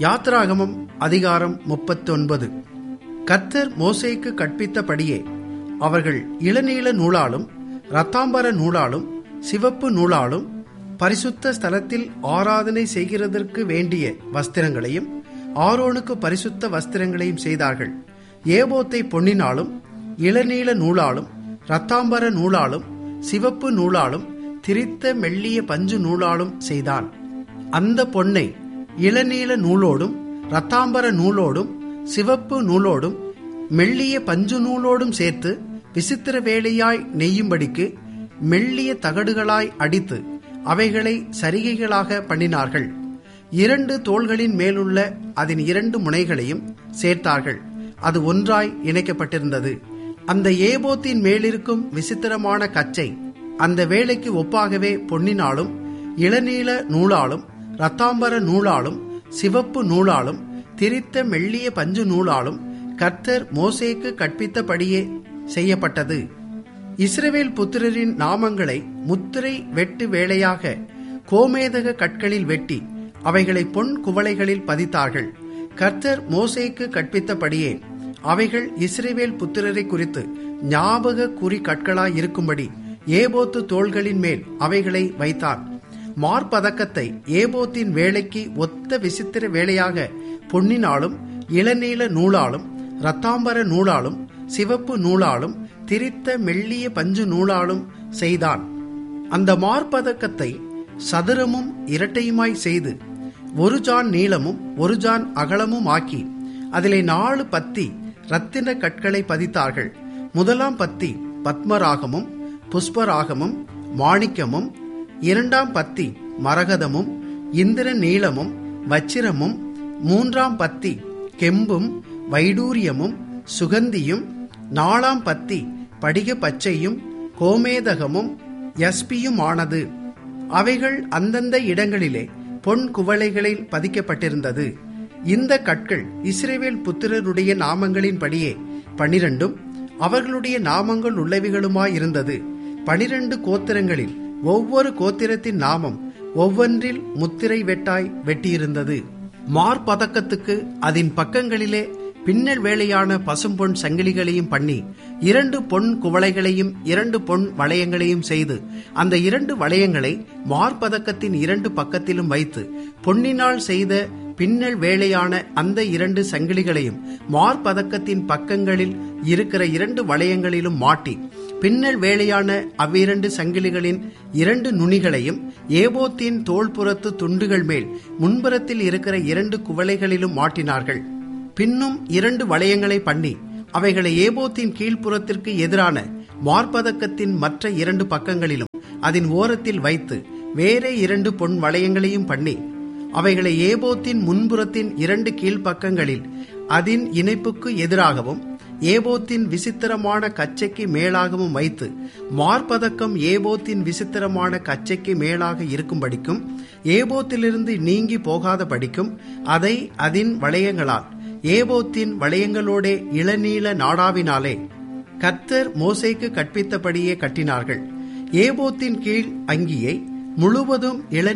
யாத்ராகமம் அதிகாரம் முப்பத்தொன்பது கர்த்தர் மோசேக்கு கற்பித்தபடியே அவர்கள் இளநீல நூலாலும் இரத்தாம்பர நூலாலும் சிவப்பு நூலாலும் பரிசுத்த ஸ்தலத்தில் ஆராதனை செய்கிறதற்கு வேண்டிய வஸ்திரங்களையும் ஆரோனுக்கு பரிசுத்த வஸ்திரங்களையும் செய்தார்கள் ஏபோத்தை பொன்னினாலும் இளநீல நூலாலும் இரத்தாம்பர நூலாலும் சிவப்பு நூலாலும் திரித்த மெல்லிய பஞ்சு நூலாலும் செய்தான் அந்த பொன்னை இளநீல நூலோடும் இரத்தாம்பர நூலோடும் சிவப்பு நூலோடும் மெல்லிய பஞ்சு நூலோடும் சேர்த்து விசித்திர வேலையாய் நெய்யும்படிக்கு மெல்லிய தகடுகளாய் அடித்து அவைகளை சரிகைகளாக பண்ணினார்கள் இரண்டு தோள்களின் மேலுள்ள அதன் இரண்டு முனைகளையும் சேர்த்தார்கள் அது ஒன்றாய் இணைக்கப்பட்டிருந்தது அந்த ஏபோத்தின் மேலிருக்கும் விசித்திரமான கச்சை அந்த வேலைக்கு ஒப்பாகவே பொன்னினாலும் இளநீல நூலாலும் இரத்தாம்பர நூலாலும் சிவப்பு நூலாலும் திரித்த மெல்லிய பஞ்சு நூலாலும் கர்த்தர் மோசேக்கு கற்பித்தபடியே செய்யப்பட்டது இஸ்ரவேல் புத்திரரின் நாமங்களை முத்திரை வெட்டு வேலையாக கோமேதக கற்களில் வெட்டி அவைகளை பொன் குவளைகளில் பதித்தார்கள் கர்த்தர் மோசேக்கு கற்பித்தபடியே அவைகள் இஸ்ரேவேல் புத்திரரை குறித்து ஞாபக குறி கற்களாய் இருக்கும்படி ஏபோத்து தோள்களின் மேல் அவைகளை வைத்தான் மார்பதக்கத்தை ஏபோத்தின் வேலைக்கு ஒத்த விசித்திர வேலையாக பொன்னினாலும் இளநீல நூலாலும் இரத்தாம்பர நூலாலும் சிவப்பு நூலாலும் திரித்த மெல்லிய பஞ்சு நூலாலும் செய்தான் அந்த மார்பதக்கத்தை சதுரமும் இரட்டையுமாய் செய்து ஒரு ஜான் நீளமும் ஒரு ஜான் அகலமும் ஆக்கி அதிலே நாலு பத்தி ரத்தின கற்களை பதித்தார்கள் முதலாம் பத்தி பத்மராகமும் புஷ்பராகமும் மாணிக்கமும் இரண்டாம் பத்தி மரகதமும் இந்திர நீளமும் வச்சிரமும் மூன்றாம் பத்தி கெம்பும் வைடூரியமும் சுகந்தியும் நாலாம் பத்தி படிக பச்சையும் கோமேதகமும் யஸ்பியுமானது அவைகள் அந்தந்த இடங்களிலே பொன் குவளைகளில் பதிக்கப்பட்டிருந்தது இந்த கற்கள் இஸ்ரேவேல் புத்திரருடைய நாமங்களின்படியே பனிரெண்டும் அவர்களுடைய நாமங்கள் உள்ளவைகளுமாயிருந்தது பனிரெண்டு கோத்திரங்களில் ஒவ்வொரு கோத்திரத்தின் நாமம் ஒவ்வொன்றில் முத்திரை வெட்டாய் வெட்டியிருந்தது மார்பதக்கத்துக்கு அதன் பக்கங்களிலே பின்னல் வேலையான பசும்பொன் சங்கிலிகளையும் பண்ணி இரண்டு பொன் குவளைகளையும் இரண்டு பொன் வளையங்களையும் செய்து அந்த இரண்டு வளையங்களை மார்பதக்கத்தின் இரண்டு பக்கத்திலும் வைத்து பொன்னினால் செய்த பின்னல் வேலையான அந்த இரண்டு சங்கிலிகளையும் மார்பதக்கத்தின் பக்கங்களில் இருக்கிற இரண்டு வளையங்களிலும் மாட்டி பின்னல் வேலையான அவ்விரண்டு சங்கிலிகளின் இரண்டு நுனிகளையும் ஏபோத்தின் தோள்புறத்து துண்டுகள் மேல் முன்புறத்தில் இருக்கிற இரண்டு குவளைகளிலும் மாட்டினார்கள் பின்னும் இரண்டு வளையங்களை பண்ணி அவைகளை ஏபோத்தின் கீழ்ப்புறத்திற்கு எதிரான மார்பதக்கத்தின் மற்ற இரண்டு பக்கங்களிலும் அதன் ஓரத்தில் வைத்து வேறே இரண்டு பொன் வளையங்களையும் பண்ணி அவைகளை ஏபோத்தின் முன்புறத்தின் இரண்டு கீழ்ப்பக்கங்களில் அதன் இணைப்புக்கு எதிராகவும் ஏபோத்தின் விசித்திரமான கச்சைக்கு மேலாகவும் வைத்து மார்பதக்கம் ஏபோத்தின் விசித்திரமான கச்சைக்கு மேலாக இருக்கும்படிக்கும் ஏபோத்திலிருந்து நீங்கி போகாத படிக்கும் அதை அதன் வளையங்களால் ஏபோத்தின் வளையங்களோடே இளநீல நாடாவினாலே கர்த்தர் மோசைக்கு கற்பித்தபடியே கட்டினார்கள் ஏபோத்தின் கீழ் அங்கியை முழுவதும் இள